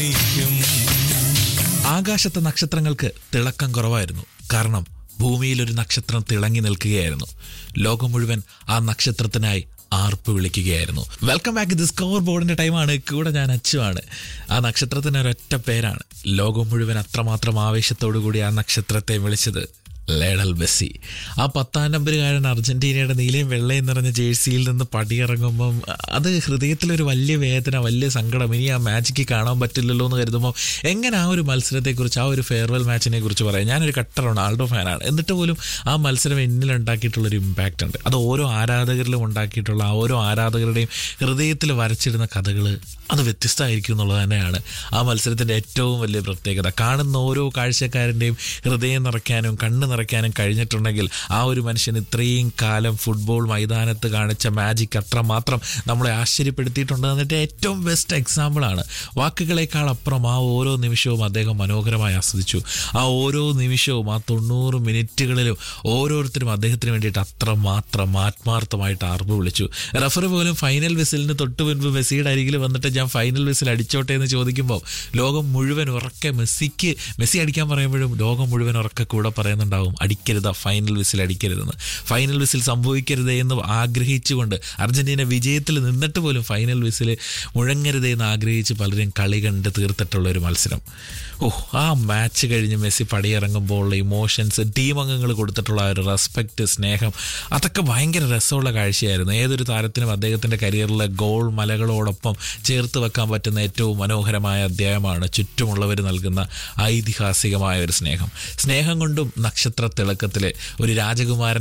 ആകാശത്തെ നക്ഷത്രങ്ങൾക്ക് തിളക്കം കുറവായിരുന്നു കാരണം ഭൂമിയിൽ ഒരു നക്ഷത്രം തിളങ്ങി നിൽക്കുകയായിരുന്നു ലോകം മുഴുവൻ ആ നക്ഷത്രത്തിനായി ആർപ്പ് വിളിക്കുകയായിരുന്നു വെൽക്കം ബാക്ക് ഡിസ്കവർ ബോർഡിന്റെ ടൈമാണ് കൂടെ ഞാൻ അച്ചുവാണ് ആ നക്ഷത്രത്തിന് ഒരൊറ്റ പേരാണ് ലോകം മുഴുവൻ അത്രമാത്രം ആവേശത്തോടു കൂടി ആ നക്ഷത്രത്തെ വിളിച്ചത് ലേഡൽ മെസ്സി ആ പത്താം നമ്പറുകാരൻ അർജന്റീനയുടെ നീലയും വെള്ളയും നിറഞ്ഞ ജേഴ്സിയിൽ നിന്ന് പടിയിറങ്ങുമ്പം അത് ഹൃദയത്തിലൊരു വലിയ വേദന വലിയ സങ്കടം ഇനി ആ മാച്ചിക്ക് കാണാൻ പറ്റില്ലല്ലോ എന്ന് കരുതുമ്പോൾ എങ്ങനെ ആ ഒരു മത്സരത്തെക്കുറിച്ച് ആ ഒരു ഫെയർവെൽ മാച്ചിനെ കുറിച്ച് പറയാം ഞാനൊരു കട്ടർ റൊണാൾഡോ ഫാനാണ് എന്നിട്ട് പോലും ആ മത്സരം എന്നിൽ ഉണ്ടാക്കിയിട്ടുള്ളൊരു ഇമ്പാക്റ്റ് ഉണ്ട് അത് ഓരോ ആരാധകരിലും ഉണ്ടാക്കിയിട്ടുള്ള ആ ഓരോ ആരാധകരുടെയും ഹൃദയത്തിൽ വരച്ചിടുന്ന കഥകൾ അത് വ്യത്യസ്തമായിരിക്കും എന്നുള്ളത് തന്നെയാണ് ആ മത്സരത്തിൻ്റെ ഏറ്റവും വലിയ പ്രത്യേകത കാണുന്ന ഓരോ കാഴ്ചക്കാരൻ്റെയും ഹൃദയം നിറയ്ക്കാനും കണ്ണ് നിറയ്ക്കാനും കഴിഞ്ഞിട്ടുണ്ടെങ്കിൽ ആ ഒരു മനുഷ്യൻ ഇത്രയും കാലം ഫുട്ബോൾ മൈതാനത്ത് കാണിച്ച മാജിക് അത്രമാത്രം നമ്മളെ ആശ്ചര്യപ്പെടുത്തിയിട്ടുണ്ട് എന്നിട്ട് ഏറ്റവും ബെസ്റ്റ് എക്സാമ്പിളാണ് വാക്കുകളേക്കാൾ അപ്പുറം ആ ഓരോ നിമിഷവും അദ്ദേഹം മനോഹരമായി ആസ്വദിച്ചു ആ ഓരോ നിമിഷവും ആ തൊണ്ണൂറ് മിനിറ്റുകളിലും ഓരോരുത്തരും അദ്ദേഹത്തിന് വേണ്ടിയിട്ട് അത്രമാത്രം ആത്മാർത്ഥമായിട്ട് ആർപ്പ് വിളിച്ചു റഫറി പോലും ഫൈനൽ വിസിലിന് തൊട്ട് മുൻപ് മെസ്സിയുടെ അരികിൽ വന്നിട്ട് ഞാൻ ഫൈനൽ വിസിൽ അടിച്ചോട്ടെ എന്ന് ചോദിക്കുമ്പോൾ ലോകം മുഴുവൻ ഉറക്കെ മെസ്സിക്ക് മെസ്സി അടിക്കാൻ പറയുമ്പോഴും ലോകം മുഴുവൻ ഉറക്കെ കൂടെ പറയുന്നുണ്ടാവും അടിക്കരുത് ഫൈനൽ വിസിൽ അടിക്കരുതെന്ന് ഫൈനൽ വിസിൽ സംഭവിക്കരുതേ എന്ന് ആഗ്രഹിച്ചുകൊണ്ട് അർജന്റീന വിജയത്തിൽ നിന്നിട്ട് പോലും ഫൈനൽ വിസിൽ മുഴങ്ങരുതേ എന്ന് ആഗ്രഹിച്ച് പലരും കളി കണ്ട് തീർത്തിട്ടുള്ള ഒരു മത്സരം ഓഹ് ആ മാച്ച് കഴിഞ്ഞ് മെസ്സി പടിയിറങ്ങുമ്പോൾ ഉള്ള ഇമോഷൻസ് ടീം അംഗങ്ങൾ കൊടുത്തിട്ടുള്ള ആ ഒരു റെസ്പെക്റ്റ് സ്നേഹം അതൊക്കെ ഭയങ്കര രസമുള്ള കാഴ്ചയായിരുന്നു ഏതൊരു താരത്തിനും അദ്ദേഹത്തിൻ്റെ കരിയറിലെ ഗോൾ മലകളോടൊപ്പം ചേർത്ത് വെക്കാൻ പറ്റുന്ന ഏറ്റവും മനോഹരമായ അധ്യായമാണ് ചുറ്റുമുള്ളവർ നൽകുന്ന ഐതിഹാസികമായ ഒരു സ്നേഹം സ്നേഹം കൊണ്ടും നക്ഷത്ര തിളക്കത്തിലെ ഒരു രാജകുമാരൻ